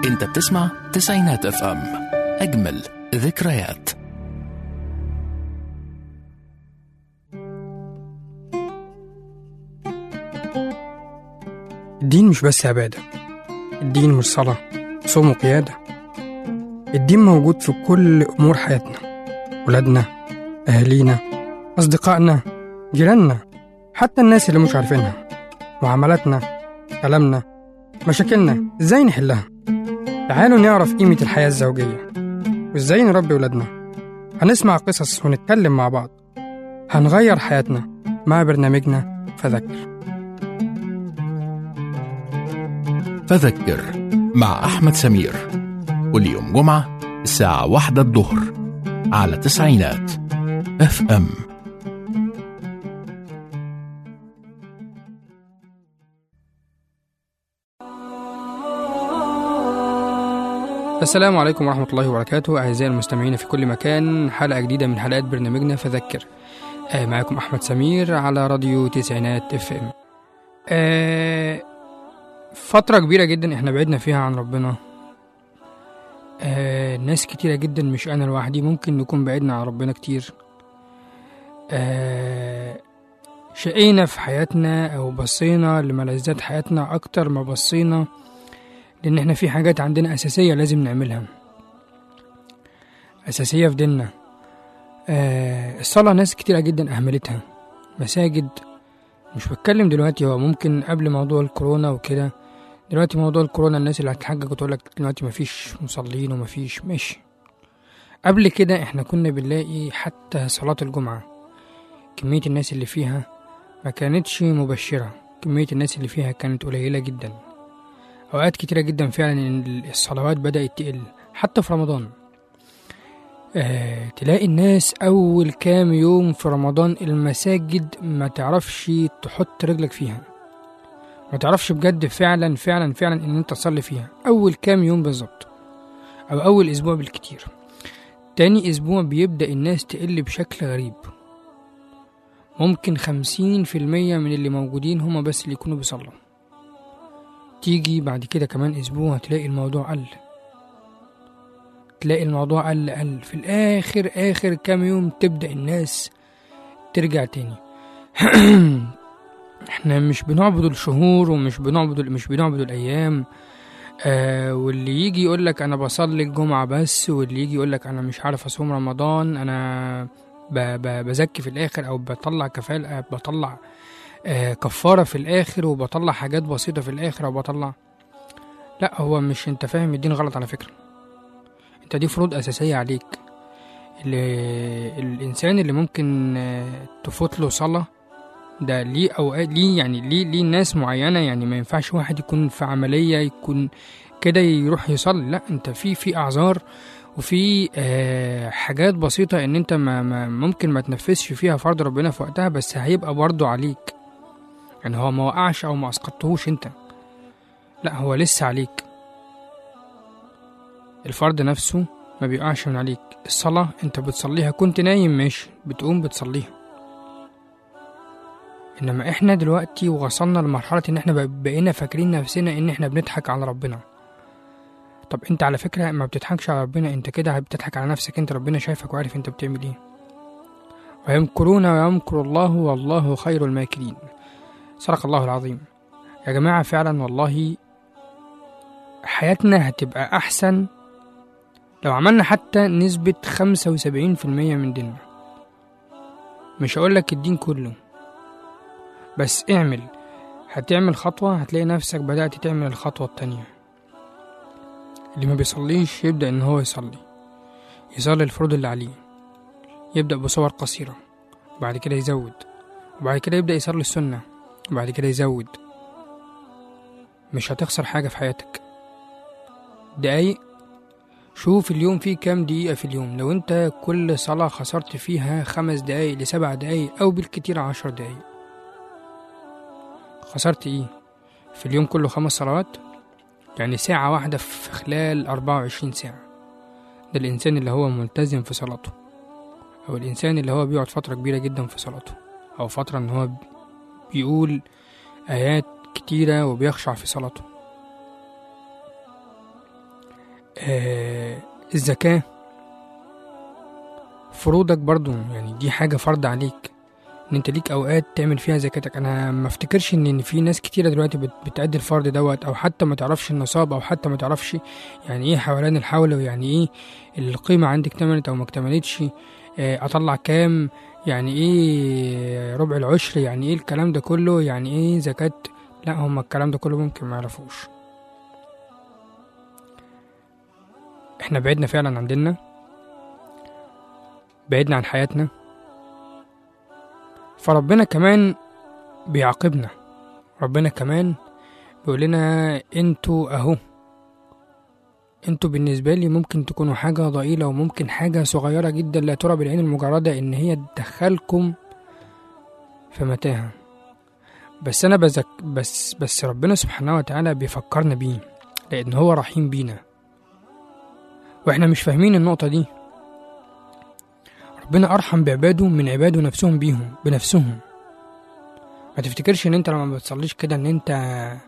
انت بتسمع تسعينات اف ام اجمل ذكريات الدين مش بس عبادة الدين مش صلاة صوم وقيادة الدين موجود في كل أمور حياتنا ولادنا أهالينا أصدقائنا جيراننا حتى الناس اللي مش عارفينها معاملاتنا كلامنا مشاكلنا إزاي نحلها تعالوا نعرف قيمة الحياة الزوجية وإزاي نربي ولادنا هنسمع قصص ونتكلم مع بعض هنغير حياتنا مع برنامجنا فذكر فذكر مع أحمد سمير كل يوم جمعة الساعة واحدة الظهر على تسعينات اف ام السلام عليكم ورحمة الله وبركاته أعزائي المستمعين في كل مكان حلقة جديدة من حلقات برنامجنا فذكر آه معكم أحمد سمير على راديو تسعينات اف ام آه فترة كبيرة جدا احنا بعدنا فيها عن ربنا آه ناس كتيرة جدا مش أنا لوحدي ممكن نكون بعدنا عن ربنا كتير آه شقينا في حياتنا أو بصينا لملذات حياتنا أكتر ما بصينا لأن احنا في حاجات عندنا أساسية لازم نعملها أساسية في ديننا آه الصلاة ناس كتيرة جدا أهملتها مساجد مش بتكلم دلوقتي هو ممكن قبل موضوع الكورونا وكده دلوقتي موضوع الكورونا الناس اللي هتحجج وتقول لك دلوقتي مفيش مصلين ومفيش ماشي قبل كده احنا كنا بنلاقي حتى صلاة الجمعة كمية الناس اللي فيها ما كانتش مبشرة كمية الناس اللي فيها كانت قليلة جدا أوقات كتيرة جدا فعلا إن الصلوات بدأت تقل حتى في رمضان آه تلاقي الناس أول كام يوم في رمضان المساجد ما تعرفش تحط رجلك فيها ما تعرفش بجد فعلا فعلا فعلا إن أنت تصلي فيها أول كام يوم بالظبط أو أول أسبوع بالكتير تاني أسبوع بيبدأ الناس تقل بشكل غريب ممكن خمسين في المية من اللي موجودين هما بس اللي يكونوا بيصلوا تيجي بعد كده كمان أسبوع تلاقي الموضوع قل تلاقي الموضوع قل قل في الآخر آخر كام يوم تبدأ الناس ترجع تاني احنا مش بنعبد الشهور ومش بنعبد مش بنعبد الأيام آه واللي يجي يقول لك أنا بصلي الجمعة بس واللي يجي يقول لك أنا مش عارف أصوم رمضان أنا ب ب بزكي في الآخر أو بطلع كفالة بطلع آه كفارة في الآخر وبطلع حاجات بسيطة في الآخر أو بطلع لا هو مش انت فاهم الدين غلط على فكرة انت دي فروض أساسية عليك اللي الإنسان اللي ممكن آه، تفوت له صلاة ده ليه أوقات ليه يعني ليه ليه ناس معينة يعني ما ينفعش واحد يكون في عملية يكون كده يروح يصلي لا انت في في أعذار وفي آه حاجات بسيطة ان انت ما ما ممكن ما تنفذش فيها فرض ربنا في وقتها بس هيبقى برضه عليك يعني هو ما وقعش او ما اسقطتهوش انت لا هو لسه عليك الفرض نفسه ما بيقعش من عليك الصلاة انت بتصليها كنت نايم ماشي بتقوم بتصليها انما احنا دلوقتي وصلنا لمرحلة ان احنا بق- بقينا فاكرين نفسنا ان احنا بنضحك على ربنا طب انت على فكرة ما بتضحكش على ربنا انت كده بتضحك على نفسك انت ربنا شايفك وعارف انت بتعمل ايه ويمكرون ويمكر الله والله خير الماكرين صدق الله العظيم يا جماعة فعلا والله حياتنا هتبقى أحسن لو عملنا حتى نسبة خمسة وسبعين في المية من ديننا مش هقولك الدين كله بس اعمل هتعمل خطوة هتلاقي نفسك بدأت تعمل الخطوة التانية اللي ما بيصليش يبدأ إن هو يصلي يصلي الفروض اللي عليه يبدأ بصور قصيرة وبعد كده يزود وبعد كده يبدأ يصلي السنة وبعد كده يزود مش هتخسر حاجة في حياتك دقايق شوف اليوم فيه كام دقيقة في اليوم لو انت كل صلاة خسرت فيها خمس دقايق لسبع دقايق أو بالكتير عشر دقايق خسرت ايه في اليوم كله خمس صلوات يعني ساعة واحدة في خلال أربعة وعشرين ساعة ده الإنسان اللي هو ملتزم في صلاته أو الإنسان اللي هو بيقعد فترة كبيرة جدا في صلاته أو فترة إن هو بيقول آيات كتيرة وبيخشع في صلاته آه الزكاة فروضك برضو يعني دي حاجة فرض عليك ان انت ليك اوقات تعمل فيها زكاتك انا ما افتكرش ان إن في ناس كتيره دلوقتي بت- بتأدي الفرض دوت او حتى ما تعرفش النصاب او حتى ما تعرفش يعني ايه حولان الحول ويعني ايه القيمه عندك اكتملت او ما اكتملتش آه، اطلع كام يعني ايه ربع العشر يعني ايه الكلام ده كله يعني ايه زكاه لا هم الكلام ده كله ممكن ما يعرفوش احنا بعدنا فعلا عن ديننا بعدنا عن حياتنا فربنا كمان بيعاقبنا ربنا كمان بيقول لنا انتوا اهو انتوا بالنسبة لي ممكن تكونوا حاجة ضئيلة وممكن حاجة صغيرة جدا لا ترى بالعين المجردة ان هي تدخلكم في متاهة بس انا بزك بس بس ربنا سبحانه وتعالى بيفكرنا بيه لان هو رحيم بينا واحنا مش فاهمين النقطة دي ربنا ارحم بعباده من عباده نفسهم بيهم بنفسهم ما تفتكرش ان انت لما ما بتصليش كده ان انت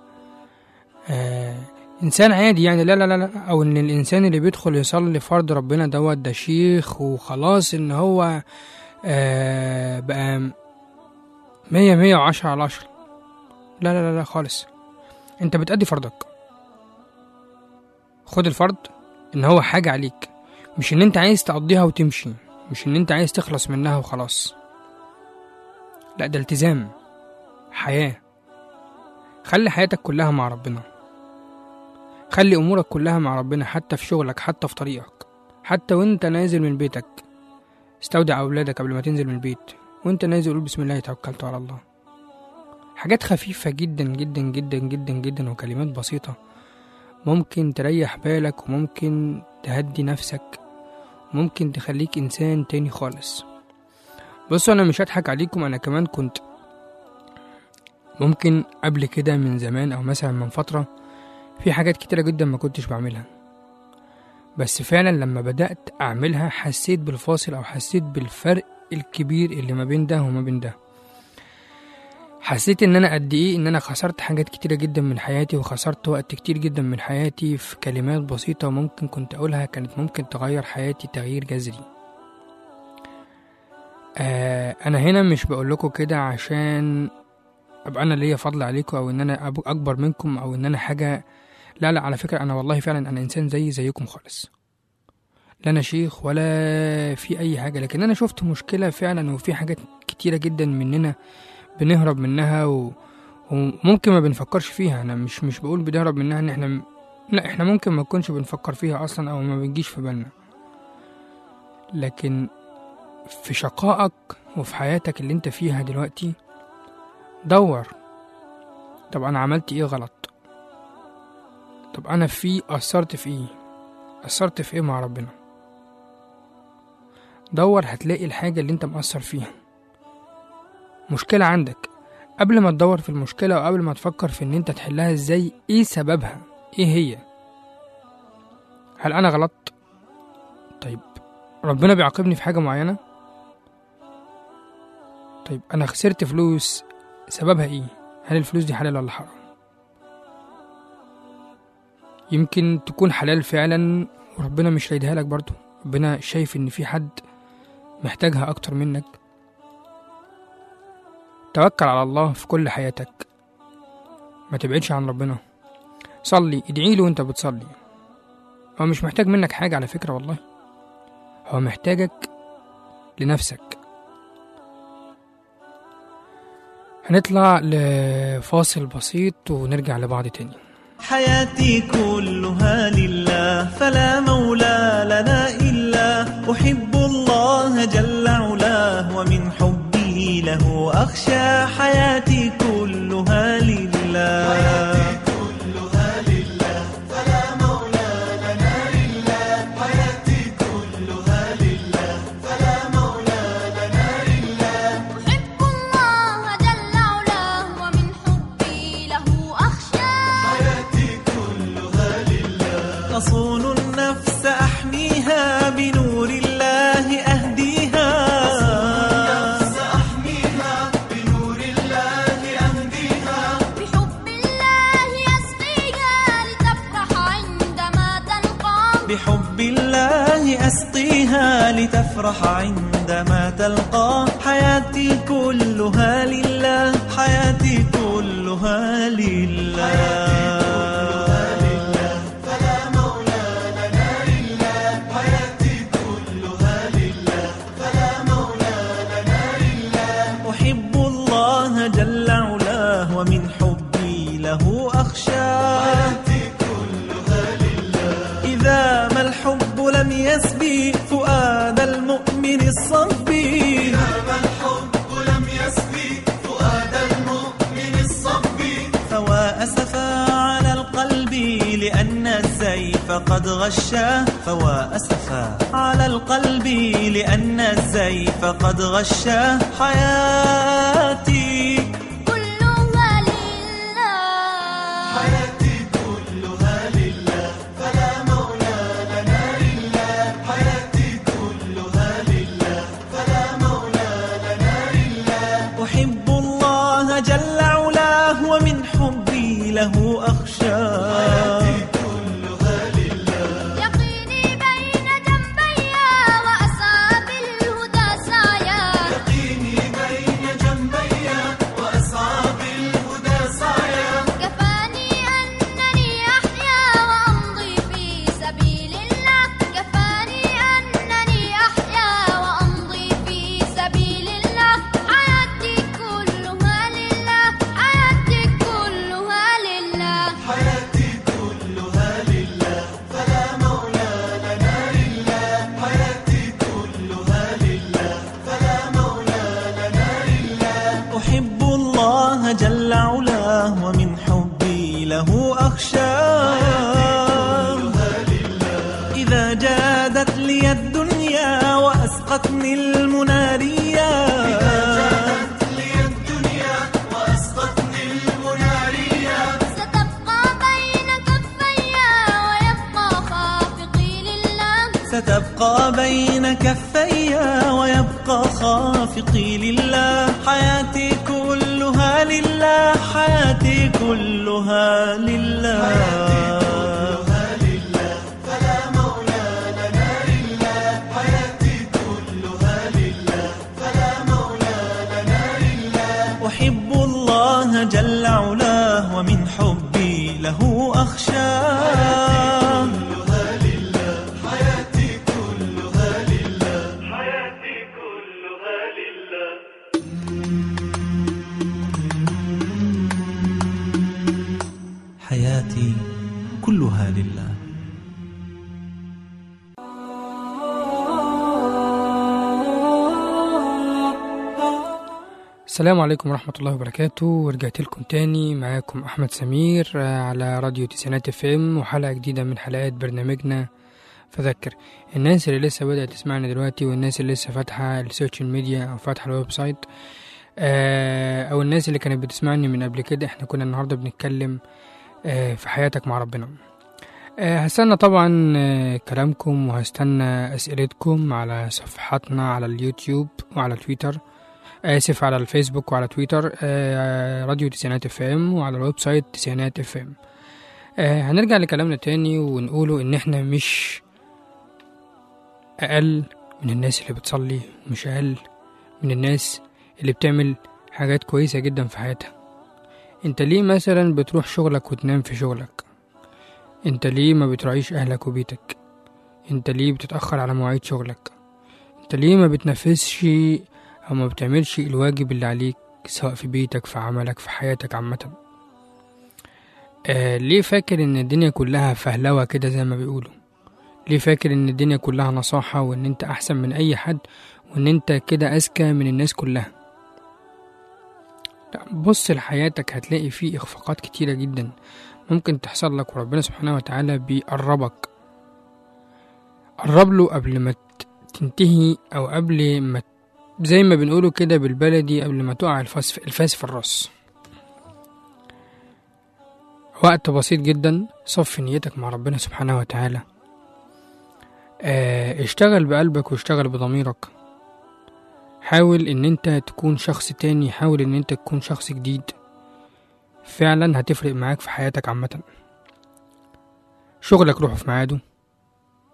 آه انسان عادي يعني لا لا لا لا او ان الانسان اللي بيدخل يصلي فرض ربنا دوت ده شيخ وخلاص ان هو آه بقى مية مية وعشرة على عشرة لا لا لا لا خالص انت بتأدي فرضك خد الفرض ان هو حاجة عليك مش ان انت عايز تقضيها وتمشي مش ان انت عايز تخلص منها وخلاص لا ده التزام حياة خلي حياتك كلها مع ربنا خلي امورك كلها مع ربنا حتى في شغلك حتى في طريقك حتى وانت نازل من بيتك استودع اولادك قبل ما تنزل من البيت وانت نازل قول بسم الله توكلت على الله حاجات خفيفة جدا جدا جدا جدا جدا وكلمات بسيطة ممكن تريح بالك وممكن تهدي نفسك ممكن تخليك انسان تاني خالص بصوا انا مش هضحك عليكم انا كمان كنت ممكن قبل كده من زمان او مثلا من فترة في حاجات كتيرة جدا ما كنتش بعملها بس فعلا لما بدأت أعملها حسيت بالفاصل أو حسيت بالفرق الكبير اللي ما بين ده وما بين ده حسيت ان انا قد ايه ان انا خسرت حاجات كتيرة جدا من حياتي وخسرت وقت كتير جدا من حياتي في كلمات بسيطة ممكن كنت اقولها كانت ممكن تغير حياتي تغيير جذري آه انا هنا مش بقول لكم كده عشان ابقى انا ليا فضل عليكم او ان انا أب- اكبر منكم او ان انا حاجة لا لا على فكرة انا والله فعلا انا انسان زي زيكم خالص لا انا شيخ ولا في اي حاجة لكن انا شفت مشكلة فعلا وفي حاجات كتيرة جدا مننا بنهرب منها و... وممكن ما بنفكرش فيها انا مش مش بقول بنهرب منها ان احنا لا احنا ممكن ما نكونش بنفكر فيها اصلا او ما بنجيش في بالنا لكن في شقائك وفي حياتك اللي انت فيها دلوقتي دور طب انا عملت ايه غلط طب انا في اثرت في ايه اثرت في ايه مع ربنا دور هتلاقي الحاجة اللي انت مأثر فيها مشكلة عندك قبل ما تدور في المشكلة وقبل ما تفكر في ان انت تحلها ازاي ايه سببها ايه هي هل انا غلطت طيب ربنا بيعاقبني في حاجة معينة طيب انا خسرت فلوس سببها ايه هل الفلوس دي حلال ولا حرام يمكن تكون حلال فعلا وربنا مش رايدها لك برضو ربنا شايف ان في حد محتاجها اكتر منك توكل على الله في كل حياتك ما تبعدش عن ربنا صلي ادعي له وانت بتصلي هو مش محتاج منك حاجة على فكرة والله هو محتاجك لنفسك هنطلع لفاصل بسيط ونرجع لبعض تاني حياتي كلها لله فلا مولى لنا إلا أحب الله جل علاه ومن حبي له أخشى حياتي كلها لله أحب الله جل علاه ومن حبي له أخشى أصون النفس أحميها بنور الله أهديها بحب الله أسقيها لتفرح عندما تلقاه بحب الله أسقيها لتفرح عندما تلقى حياتي كلها لله حياتي كلها لله أحب الله جل علاه ومن حبي له أخشاه إذا ما الحب لم يسبي فؤاد المؤمن الصبي فوا أسفا على القلب لأن الزيف قد غشاه فوا أسفا على القلب لأن الزيف قد غشاه حياتي كلها لله أحب الله جل علاه ومن حبي له أخشاه يقيني بين جنبي وأصحاب الهدى سعيا كفاني أنني أحيا وأمضي في سبيل الله كفاني أنني أحيا وأمضي في سبيل الله حياتي كلها لله حياتي كلها لله أحب الله جل علاه ومن حبي له أخشاه إذا جادت لي الدنيا وأسقتني المناريا ستبقى بين كفيا ويبقى خافقي لله ستبقى بين كفي ويبقى خافقي لله حياتي كلها لله حياتي كلها لله أحب الله جل علاه ومن حبي له أخشاه حياتي كلها لله السلام عليكم ورحمة الله وبركاته ورجعت لكم تاني معاكم أحمد سمير آه، على راديو تسعينات اف ام وحلقة جديدة من حلقات برنامجنا فذكر الناس اللي لسه بدأت تسمعنا دلوقتي والناس اللي لسه فاتحة السوشيال ميديا أو فاتحة الويب سايت آه، أو الناس اللي كانت بتسمعني من قبل كده احنا كنا النهاردة بنتكلم آه، في حياتك مع ربنا آه، هستنى طبعا آه، كلامكم وهستنى أسئلتكم على صفحاتنا على اليوتيوب وعلى تويتر آسف على الفيسبوك وعلى تويتر آه، راديو تسعينات اف ام وعلى الويب سايت تسعينات اف ام آه، هنرجع لكلامنا تاني ونقوله ان احنا مش اقل من الناس اللي بتصلي مش اقل من الناس اللي بتعمل حاجات كويسة جدا في حياتها انت ليه مثلا بتروح شغلك وتنام في شغلك انت ليه ما بتراعيش اهلك وبيتك انت ليه بتتأخر على مواعيد شغلك انت ليه ما بتنفذش او ما بتعملش الواجب اللي عليك سواء في بيتك في عملك في حياتك عامة آه ليه فاكر ان الدنيا كلها فهلوة كده زي ما بيقولوا ليه فاكر ان الدنيا كلها نصاحة وان انت احسن من اي حد وان انت كده اذكى من الناس كلها لا بص لحياتك هتلاقي فيه اخفاقات كتيرة جدا ممكن تحصل لك وربنا سبحانه وتعالى بيقربك قرب له قبل ما ت- تنتهي او قبل ما زي ما بنقوله كده بالبلدي قبل ما تقع الفاس الفاس في الراس وقت بسيط جدا صف نيتك مع ربنا سبحانه وتعالى آه، اشتغل بقلبك واشتغل بضميرك حاول ان انت تكون شخص تاني حاول ان انت تكون شخص جديد فعلا هتفرق معاك في حياتك عامة شغلك روحه في ميعاده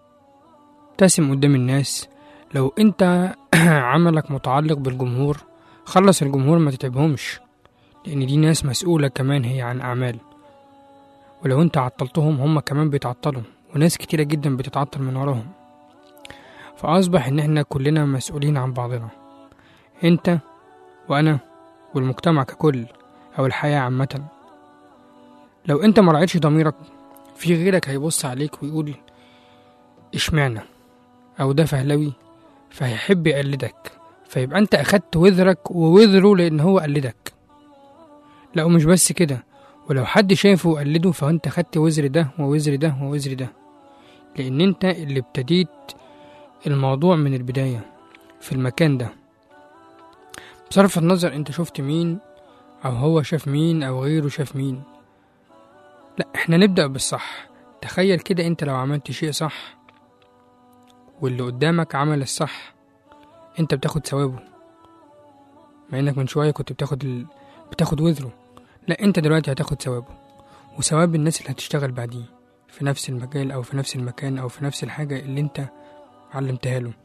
ابتسم قدام الناس لو انت عملك متعلق بالجمهور خلص الجمهور ما تتعبهمش لان دي ناس مسؤولة كمان هي عن اعمال ولو انت عطلتهم هم كمان بيتعطلوا وناس كتيرة جدا بتتعطل من وراهم فأصبح إن إحنا كلنا مسؤولين عن بعضنا أنت وأنا والمجتمع ككل أو الحياة عامة لو أنت مرعيتش ضميرك في غيرك هيبص عليك ويقول اشمعنى أو ده فهلوي فهيحب يقلدك فيبقى أنت أخدت وذرك ووذره لأن هو قلدك لا ومش بس كده ولو حد شافه وقلده فأنت خدت وزر ده ووزر ده ووزر ده لأن أنت اللي ابتديت الموضوع من البداية في المكان ده بصرف النظر أنت شفت مين أو هو شاف مين أو غيره شاف مين لا احنا نبدأ بالصح تخيل كده أنت لو عملت شيء صح واللي قدامك عمل الصح أنت بتاخد ثوابه مع إنك من شوية كنت بتاخد ال... بتاخد وزره لا أنت دلوقتي هتاخد ثوابه وثواب الناس اللي هتشتغل بعديه في نفس المجال أو في نفس المكان أو في نفس الحاجة اللي أنت علمتها له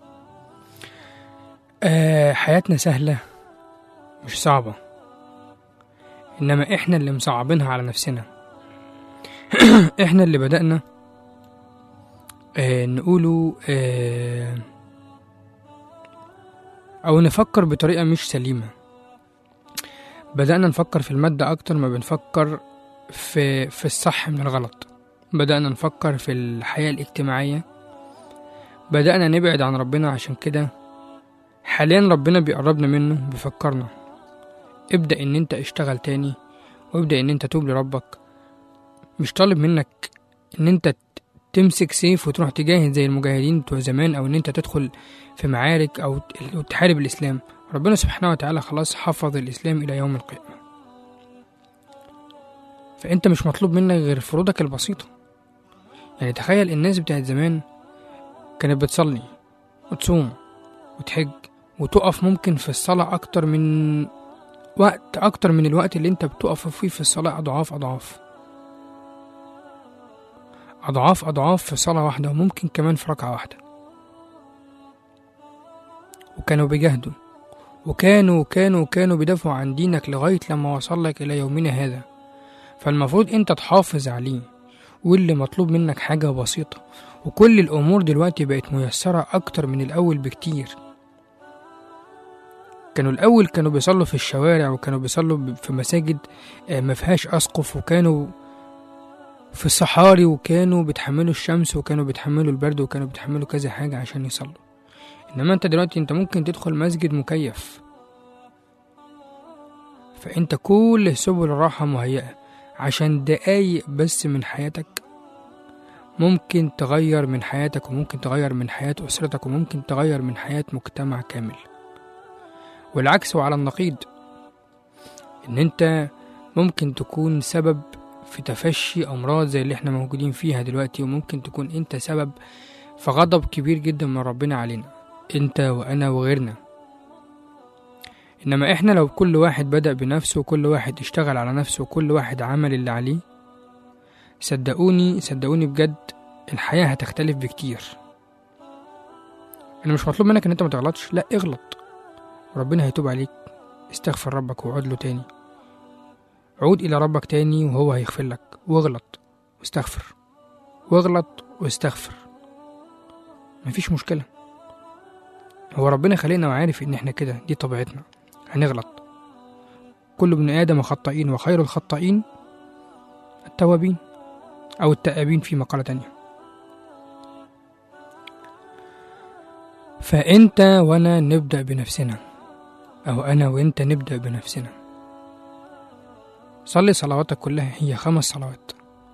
آه حياتنا سهلة مش صعبة إنما إحنا اللي مصعبينها على نفسنا إحنا اللي بدأنا آه نقوله آه أو نفكر بطريقة مش سليمة بدأنا نفكر في المادة أكتر ما بنفكر في في الصح من الغلط بدأنا نفكر في الحياة الاجتماعية بدأنا نبعد عن ربنا عشان كده حاليا ربنا بيقربنا منه بيفكرنا ابدأ ان انت اشتغل تاني وابدأ ان انت توب لربك مش طالب منك ان انت ت- تمسك سيف وتروح تجاهد زي المجاهدين بتوع زمان او ان انت تدخل في معارك او ت- أو تحارب الاسلام ربنا سبحانه وتعالى خلاص حفظ الاسلام الى يوم القيامة فانت مش مطلوب منك غير فروضك البسيطة يعني تخيل الناس بتاعت زمان كانت بتصلي وتصوم وتحج وتقف ممكن في الصلاة أكتر من وقت أكتر من الوقت اللي أنت بتقف فيه في الصلاة أضعاف أضعاف أضعاف أضعاف في صلاة واحدة وممكن كمان في ركعة واحدة وكانوا بيجاهدوا وكانوا كانوا كانوا بيدافعوا عن دينك لغاية لما وصل لك إلى يومنا هذا فالمفروض أنت تحافظ عليه واللي مطلوب منك حاجة بسيطة وكل الأمور دلوقتي بقت ميسرة أكتر من الأول بكتير كانوا الأول كانوا بيصلوا في الشوارع وكانوا بيصلوا في مساجد آه، ما فيهاش أسقف وكانوا في الصحاري وكانوا بيتحملوا الشمس وكانوا بيتحملوا البرد وكانوا بيتحملوا كذا حاجة عشان يصلوا إنما أنت دلوقتي أنت ممكن تدخل مسجد مكيف فأنت كل سبل الراحة مهيئة عشان دقايق بس من حياتك ممكن تغير من حياتك وممكن تغير من حياة أسرتك وممكن تغير من حياة مجتمع كامل والعكس وعلى النقيض إن أنت ممكن تكون سبب في تفشي أمراض زي اللي احنا موجودين فيها دلوقتي وممكن تكون أنت سبب في غضب كبير جدا من ربنا علينا أنت وأنا وغيرنا إنما إحنا لو كل واحد بدأ بنفسه وكل واحد اشتغل على نفسه وكل واحد عمل اللي عليه صدقوني صدقوني بجد الحياة هتختلف بكتير أنا مش مطلوب منك إن أنت ما تغلطش لا اغلط ربنا هيتوب عليك استغفر ربك وعود له تاني عود إلى ربك تاني وهو هيغفر لك واغلط واستغفر واغلط واستغفر مفيش مشكلة هو ربنا خلقنا وعارف إن إحنا كده دي طبيعتنا هنغلط كل ابن آدم خطائين وخير الخطائين التوابين أو التائبين في مقالة تانية فأنت وأنا نبدأ بنفسنا أو أنا وأنت نبدأ بنفسنا صلي صلواتك كلها هي خمس صلوات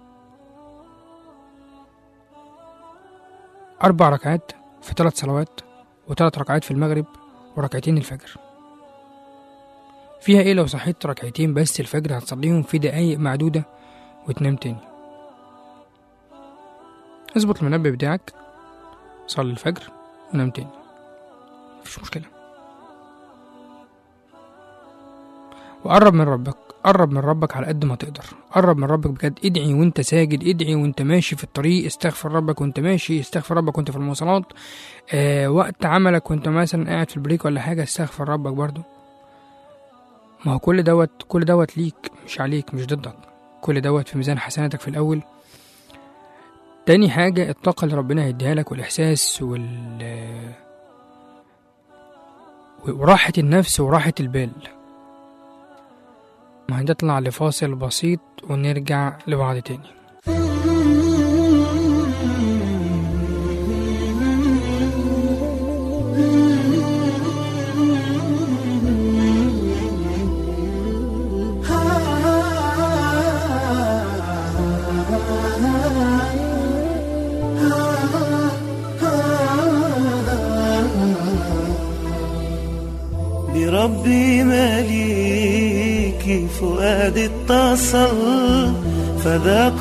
أربع ركعات في ثلاث صلوات وثلاث ركعات في المغرب وركعتين الفجر فيها ايه لو صحيت ركعتين بس الفجر هتصليهم في دقايق معدودة وتنام تاني اظبط المنبه بتاعك صلي الفجر ونام تاني مفيش مشكلة وقرب من ربك قرب من ربك على قد ما تقدر قرب من ربك بجد ادعي وانت ساجد ادعي وانت ماشي في الطريق استغفر ربك وانت ماشي استغفر ربك وانت في المواصلات آه وقت عملك وانت مثلا قاعد في البريك ولا حاجة استغفر ربك برضو ما هو كل دوت كل دوت ليك مش عليك مش ضدك كل دوت في ميزان حسناتك في الأول تاني حاجة الطاقة اللي ربنا هيديها لك والإحساس وال وراحة النفس وراحة البال ما هنطلع لفاصل بسيط ونرجع لبعض تاني بربي مليكي فؤادي اتصل فذاق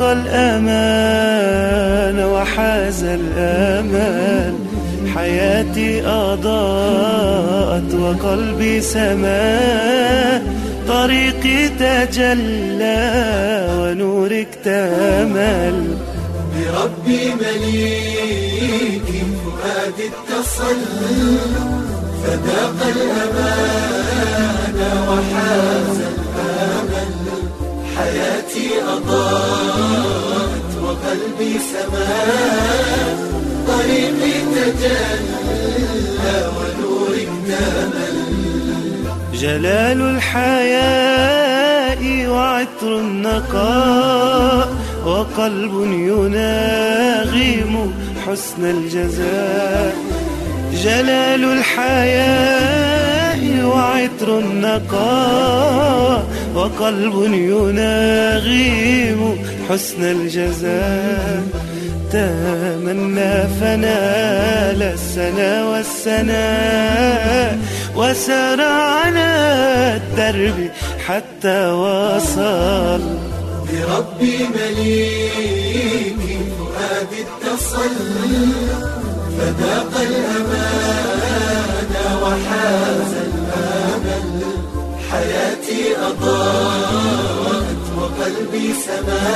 الأمان وحاز الأمان حياتي أضاءت وقلبي سما طريقي تجلى ونورك تمل بربي مليكي فؤادي اتصل فذاق الأمان وحاز الأمل حياتي أضاءت وقلبي سما طريقي تجلى ونورك تمل جلال الحياء وعطر النقاء وقلب يناغم حسن الجزاء جلال الحياء وعطر النقاء وقلب يناغم حسن الجزاء تمنى فنال السنا والسناء وسار على الدرب حتى وصل بربي مليكي فؤادي اتصل فذاق الأمان وحاز الأمل حياتي أضاءت وقلبي سما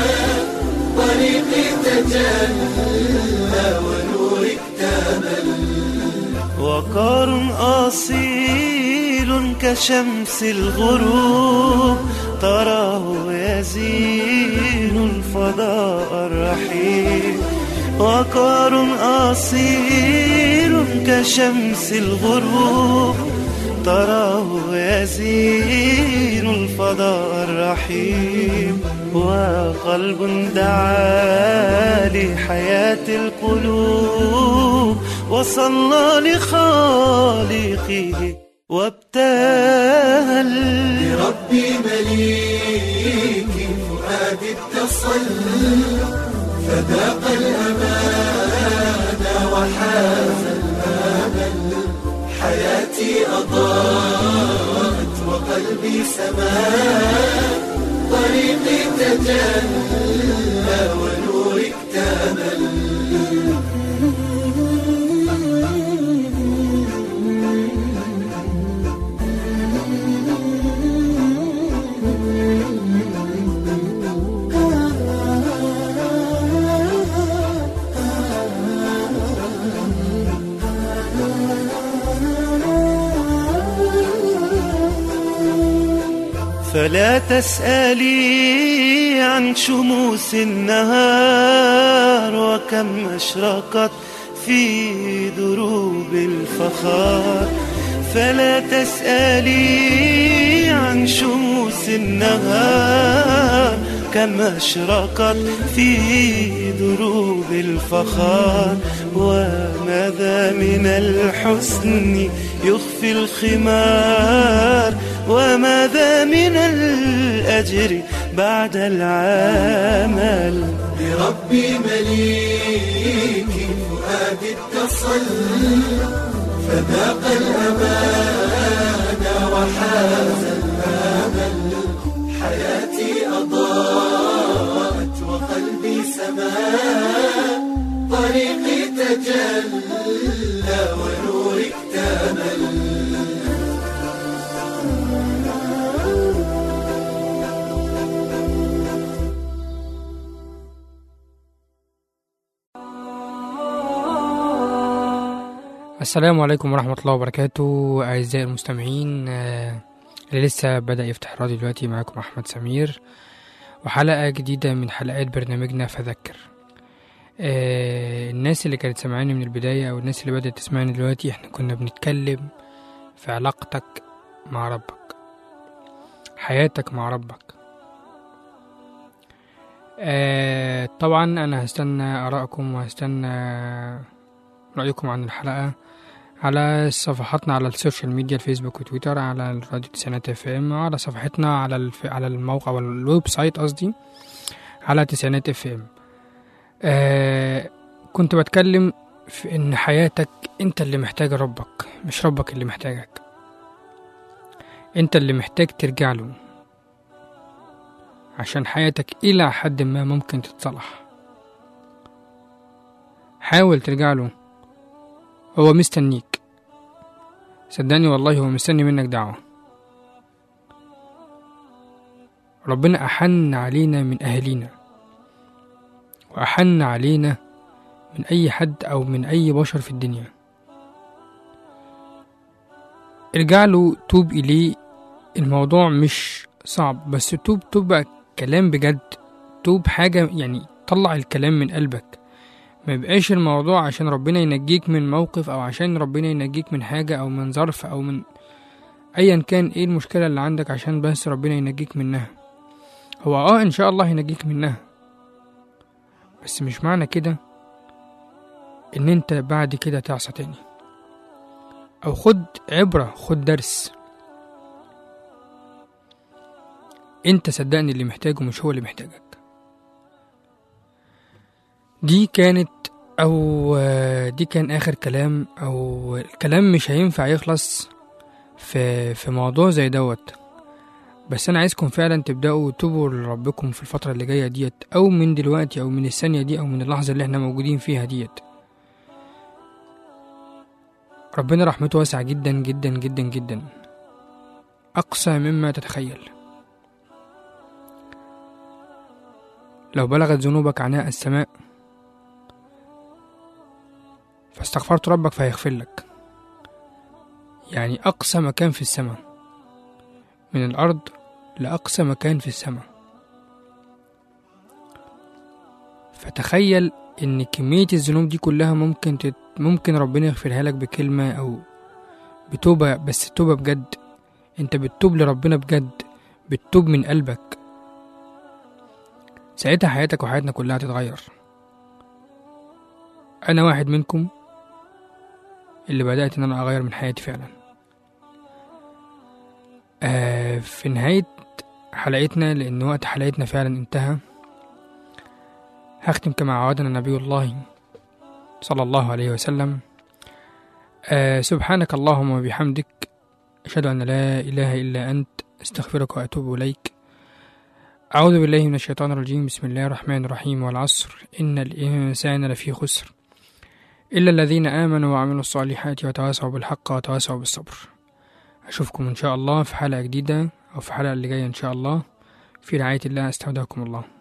طريقي تجلى ونورك تمل وقار أصيل كشمس الغروب تراه يزين الفضاء الرحيم وقار أصيل كشمس الغروب تراه يزين الفضاء الرحيم وقلب دعا لحياة القلوب وصلى لخالقه وابتهل بربي مليكي فؤادي اتصل فذاق الأمان وحاز الأمل حياتي أضاءت وقلبي سما طريقي تجلى ونورك تمل فلا تسألي عن شموس النهار وكم أشرقت في دروب الفخار فلا تسألي عن شموس النهار كم أشرقت في دروب الفخار وماذا من الحسن يخفي الخمار وماذا من الأجر بعد العمل بربي مليكي فؤادي اتصل فذاق الأمان وحاز الأمل حياتي أضاءت وقلبي سما طريقي تجلى ونورك تمل السلام عليكم ورحمة الله وبركاته أعزائي المستمعين آه، اللي لسه بدأ يفتح الراديو دلوقتي معاكم أحمد سمير وحلقة جديدة من حلقات برنامجنا فذكر آه، الناس اللي كانت سامعاني من البداية أو الناس اللي بدأت تسمعني دلوقتي احنا كنا بنتكلم في علاقتك مع ربك حياتك مع ربك آه، طبعا أنا هستنى آرائكم وهستنى رأيكم عن الحلقة على صفحاتنا على السوشيال ميديا الفيسبوك وتويتر على الراديو تسعينات اف ام وعلى صفحتنا على الف... على الموقع والويب سايت قصدي على تسعينات اف ام آه كنت بتكلم في ان حياتك انت اللي محتاج ربك مش ربك اللي محتاجك انت اللي محتاج ترجع له عشان حياتك الى حد ما ممكن تتصلح حاول ترجع له هو مستنيك صدقني والله هو مستني منك دعوة ربنا أحن علينا من أهالينا وأحن علينا من أي حد أو من أي بشر في الدنيا ارجع له توب إليه الموضوع مش صعب بس توب توب بقى كلام بجد توب حاجة يعني طلع الكلام من قلبك ما يبقاش الموضوع عشان ربنا ينجيك من موقف او عشان ربنا ينجيك من حاجة او من ظرف او من ايا كان ايه المشكلة اللي عندك عشان بس ربنا ينجيك منها هو اه ان شاء الله ينجيك منها بس مش معنى كده ان انت بعد كده تعصى تاني او خد عبرة خد درس انت صدقني اللي محتاجه مش هو اللي محتاجك دي كانت او آه، دي كان اخر كلام او الكلام مش هينفع يخلص في في موضوع زي دوت بس انا عايزكم فعلا تبداوا توبوا لربكم في الفتره اللي جايه ديت او من دلوقتي او من الثانيه دي او من اللحظه اللي احنا موجودين فيها ديت ربنا رحمته واسعه جدا جدا جدا جدا اقصى مما تتخيل لو بلغت ذنوبك عناء السماء فاستغفرت ربك فهيغفر لك يعني أقصى مكان في السماء من الأرض لأقصى مكان في السماء فتخيل إن كمية الذنوب دي كلها ممكن تت... ممكن ربنا يغفرها لك بكلمة أو بتوبة بس توبة بجد أنت بتتوب لربنا بجد بتتوب من قلبك ساعتها حياتك وحياتنا كلها هتتغير أنا واحد منكم اللي بدأت إن أنا أغير من حياتي فعلا آه في نهاية حلقتنا لأن وقت حلقتنا فعلا انتهى هختم كما عودنا نبي الله صلى الله عليه وسلم آه سبحانك اللهم وبحمدك أشهد أن لا إله إلا أنت أستغفرك وأتوب إليك أعوذ بالله من الشيطان الرجيم بسم الله الرحمن الرحيم والعصر إن الإنسان لفي خسر إلا الذين آمنوا وعملوا الصالحات وتواصوا بالحق وتواصوا بالصبر أشوفكم إن شاء الله في حلقة جديدة أو في حلقة اللي جاية إن شاء الله في رعاية الله أستودعكم الله